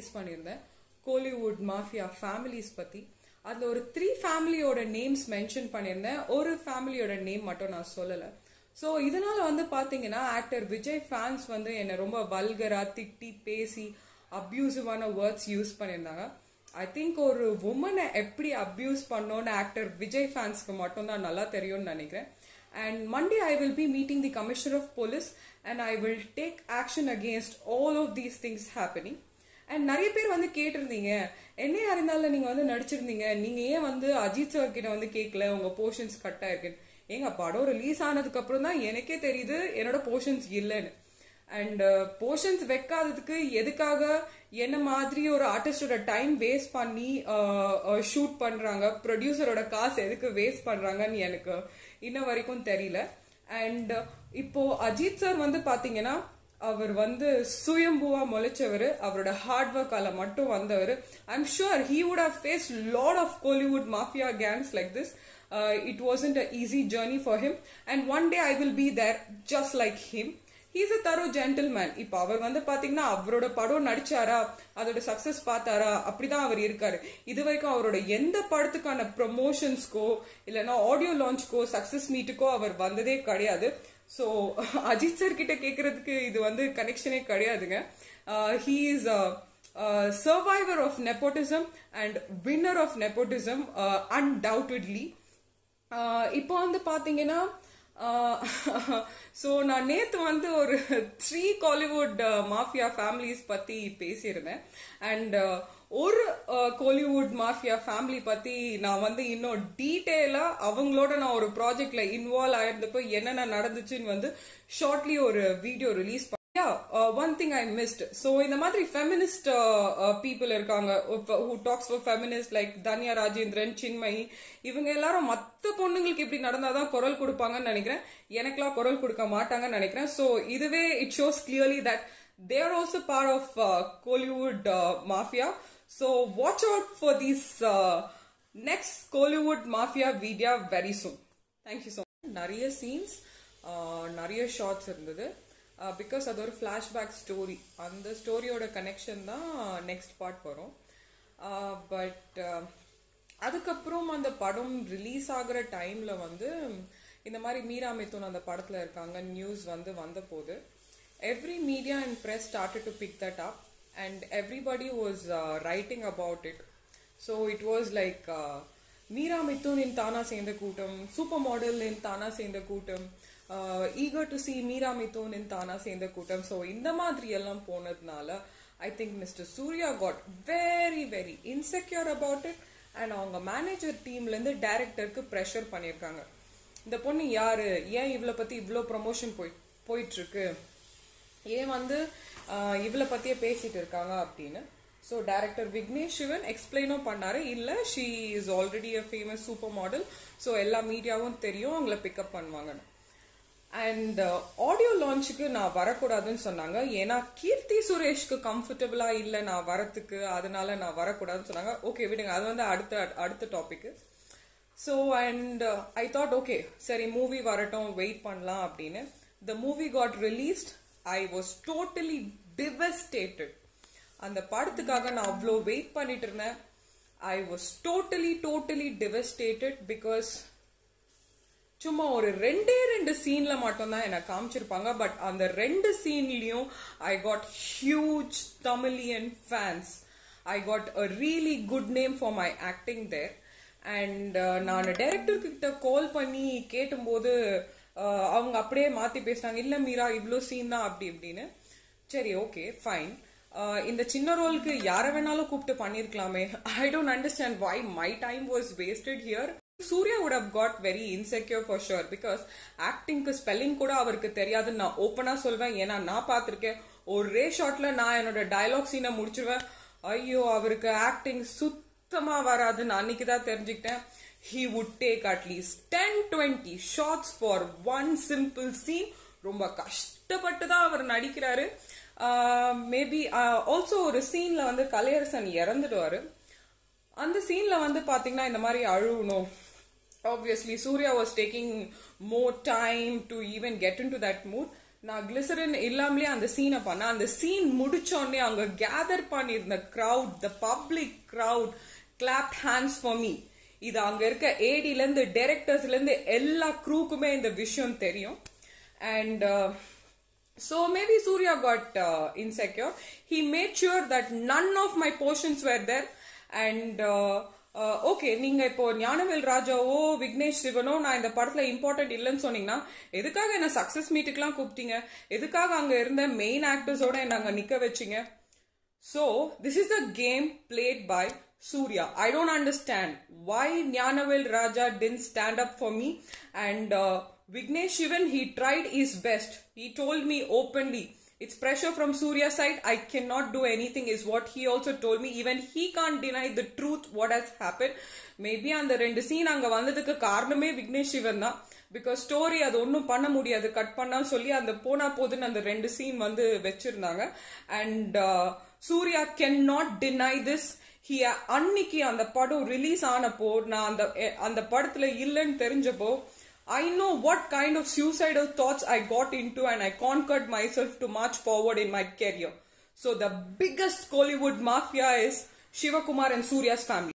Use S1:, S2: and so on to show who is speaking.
S1: Release பண்ணியிருந்தேன் Kollywood mafia families பத்தி அதுல ஒரு த்ரீ ஃபேமிலியோட நேம்ஸ் மென்ஷன் பண்ணியிருந்தேன் ஒரு ஃபேமிலியோட நேம் மட்டும் நான் சொல்லல ஸோ இதனால வந்து பாத்தீங்கன்னா ஆக்டர் விஜய் ஃபேன்ஸ் வந்து என்னை ரொம்ப வல்கரா திட்டி பேசி அப்யூசிவான வேர்ட்ஸ் யூஸ் பண்ணியிருந்தாங்க ஐ திங்க் ஒரு உமனை எப்படி அப்யூஸ் பண்ணோன்னு ஆக்டர் விஜய் ஃபேன்ஸ்க்கு மட்டும் தான் நல்லா தெரியும்னு நினைக்கிறேன் and Monday I will be meeting the commissioner of police and I will take action against all of these things happening and நிறைய பேர் வந்து கேட்டிருந்தீங்க என்னையா இருந்தாலும் நீங்க வந்து நடிச்சிருந்தீங்க நீங்க ஏன் வந்து அஜித் சார் கிட்ட வந்து கேட்கல உங்க போர்ஷன்ஸ் கட் ஆயிருக்கு எங்க படம் ரிலீஸ் ஆனதுக்கு அப்புறம் தான் எனக்கே தெரியுது என்னோட போர்ஷன்ஸ் இல்லைன்னு அண்ட் போர்ஷன்ஸ் வைக்காததுக்கு எதுக்காக என்ன மாதிரி ஒரு ஆர்டிஸ்டோட டைம் வேஸ்ட் பண்ணி ஷூட் பண்றாங்க ப்ரொடியூசரோட காசு எதுக்கு வேஸ்ட் பண்றாங்கன்னு எனக்கு இன்ன வரைக்கும் தெரியல அண்ட் இப்போ அஜித் சார் வந்து பாத்தீங்கன்னா அவர் வந்து சுயம்புவா முளைச்சவர் அவரோட ஹார்ட் ஒர்க்கால மட்டும் வந்தவர் I'm sure he would have face lot of Kollywood mafia gangs like this it wasn't a easy journey for him and one day I will be there just like him he's a thorough gentleman இப்போ அவர் வந்து பாத்தீங்கன்னா அவரோட படம் நடிச்சாரா அதோட success பார்த்தாரா அப்படிதான் அவர் இருக்காரு இது வரைக்கும் அவரோட எந்த படத்துக்கான ப்ரொமோஷன்ஸ்க்கோ இல்லைன்னா ஆடியோ லான்ச்க்கோ சக்சஸ் மீட்டுக்கோ அவர் வந்ததே கிடையாது ஸோ அஜித் சார் கிட்ட கேட்கறதுக்கு இது வந்து கனெக்ஷனே கிடையாதுங்க he is survivor of nepotism and winner of nepotism undoubtedly இப்போ வந்து பாத்தீங்கன்னா ஸோ நான் நேத்து வந்து ஒரு த்ரீ காலிவுட் மாஃபியா ஃபேமிலிஸ் பத்தி பேசியிருந்தேன் அண்ட் ஒரு கோலிவுட் மாஃபியா ஃபேமிலி பத்தி நான் வந்து இன்னும் டீட்டெயிலா அவங்களோட நான் ஒரு ப்ராஜெக்ட்ல இன்வால்வ் ஆயிருந்தப்போ என்னென்ன நடந்துச்சுன்னு வந்து ஷார்ட்லி ஒரு video release one thing I missed so இந்த மாதிரி ஃபெமினிஸ்ட் பீப்புள் இருக்காங்க who talks for feminist like Tanya Rajendran Chinmayi இவங்க எல்லாரும் மற்ற பொண்ணுங்களுக்கு இப்படி நடந்தாதான் குரல் கொடுப்பாங்கன்னு நினைக்கிறேன் எனக்கெல்லாம் குரல் கொடுக்க மாட்டாங்கன்னு நினைக்கிறேன் ஸோ இதுவே it shows clearly that they are also part of uh, Kollywood uh, mafia. So watch out for these uh, next Kollywood mafia video very soon. Thank you so much. நிறைய சீன்ஸ் நிறைய shots இருந்தது because அது ஒரு flashback story அந்த ஸ்டோரியோட connection தான் next part வரும் but அதுக்கப்புறம் அந்த படம் ரிலீஸ் ஆகுற டைம்ல வந்து இந்த மாதிரி மீரா மிதுன் அந்த படத்துல இருக்காங்க நியூஸ் வந்து வந்த போது every media and press started to pick that up and everybody was uh, writing about it so it was like uh, Meera Mithun in Thaana Serndha கூட்டம் super model in Thaana Serndha Koottam eager to see Meera Mithun in Thaana Serndha Koottam so இந்த மாதிரி எல்லாம் போனதுனால I think mister Surya got very very insecure about it and அவங்க manager டீம்ல இருந்து டைரக்டருக்கு pressure பண்ணியிருக்காங்க இந்த பொண்ணு யாரு ஏன் இவளை பத்தி இவ்வளோ ப்ரமோஷன் போய் போயிட்டு இருக்கு ஏன் வந்து இவளை பத்தியே பேசிட்டு இருக்காங்க அப்படின்னு ஸோ டைரக்டர் விக்னேஷ் சிவன் எக்ஸ்பிளைனும் பண்ணாரு இல்ல she is already a famous super model so எல்லா மீடியாவும் தெரியும் அவங்கள பிக்கப் பண்ணுவாங்கன்னு அண்ட் ஆடியோ லான்ச்சுக்கு நான் வரக்கூடாதுன்னு சொன்னாங்க ஏன்னா கீர்த்தி சுரேஷ்க்கு கம்ஃபர்டபுளா இல்ல நான் வரத்துக்கு அதனால நான் வரக்கூடாதுன்னு சொன்னாங்க ஓகே விடுங்க அது வந்து அடுத்த அடுத்த topic so and I thought okay சரி மூவி வரட்டும் வெயிட் பண்ணலாம் அப்படின்னு the movie got released I was totally devastated அந்த படத்துக்காக நான் அவ்வளோ வெயிட் பண்ணிட்டு இருந்தேன் I was totally totally devastated because சும்மா ஒரு ரெண்டே ரெண்டு சீன்ல மட்டும் தான் எனக்கு காமிச்சிருப்பாங்க பட் அந்த ரெண்டு சீன்லயும் I got huge Tamilian fans I got a really good name for my acting there and நான் டைரக்டர் கிட்ட கால் பண்ணி கேட்டும்போது அவங்க அப்படியே மாத்தி பேசினாங்க இல்ல மீரா இவ்வளோ சீன் தான் அப்படி இப்படின்னு சரி ஓகே ஃபைன் இந்த சின்ன ரோலுக்கு யார வேணாலும் கூப்பிட்டு பண்ணிருக்கலாமே I don't understand why my time was wasted here Surya would have got very insecure for sure because ஆக்டிங்க்கு ஸ்பெல்லிங் கூட அவருக்கு தெரியாதுன்னு நான் ஓப்பனா சொல்வேன் ஏன்னா நான் பார்த்திருக்கேன் ஒரே ஷாட்ல நான் என்னோட டயலாக் சீனை முடிச்சிருவேன் ஐயோ அவருக்கு ஆக்டிங் சுத்தமா வராதுன்னு அன்னைக்கு தான் தெரிஞ்சுக்கிட்டேன் he would take at least 10 20 shots for one simple scene ரொம்ப கஷ்டப்பட்டு தான் அவர் நடிக்கிறாரு மேபி ஆல்சோ ஒரு சீன்ல வந்து கலையரசன் இறந்துடுவாரு அந்த சீன்ல வந்து பாத்தீங்கன்னா இந்த மாதிரி அழுவணும் obviously Surya was taking more time to even get into that mood நான் கிளிசரின் இல்லாமலே அந்த சீனை பண்ணேன் அந்த சீன் முடிச்சோடனே அங்க கேதர் பண்ணியிருந்த crowd the public crowd clapped hands for me இது அங்க இருக்க ஏடில இருந்து டைரக்டர்ஸ்ல இருந்து எல்லா க்ரூக்குமே இந்த விஷயம் தெரியும் and so maybe Surya got uh, insecure. He made sure that none of my portions were there. And uh, uh, okay, நீங்க இப்போ ஞானவேல் ராஜாவோ விக்னேஷ் சிவனோ நான் இந்த படத்துல இம்பார்ட்டன்ட் இல்லைன்னு சொன்னீங்கன்னா எதுக்காக என்ன சக்சஸ் மீட்டுக்குலாம் கூப்பிட்டீங்க எதுக்காக அங்க இருந்த மெயின் ஆக்டர்ஸோட என்ன அங்க நிக்க வச்சீங்க So, this is the game played by Surya. I don't understand why Nyanavel Raja didn't stand up for me. And uh, Vignesh Shivan, he tried his best. He told me openly, it's pressure from Surya's side. I cannot do anything, is what he also told me. Even he can't deny the truth, what has happened. Maybe அந்த ரெண்டு scene அங்க வந்ததுக்கு காரணமே விக்னேஷ் சிவன் தான் because story அது ஒன்றும் பண்ண முடியாது கட் பண்ணா சொல்லி அந்த போனா போதுன்னு அந்த ரெண்டு சீன் வந்து வச்சிருந்தாங்க and Surya can not deny this he அன்னைக்கு அந்த படம் ரிலீஸ் ஆனப்போ நான் அந்த எ- அந்த படத்துல இல்லைன்னு தெரிஞ்சப்போ I know what kind of suicidal thoughts I got into and I conquered myself to march forward in my career. So the biggest Kollywood mafia is Shivakumar and Surya's family.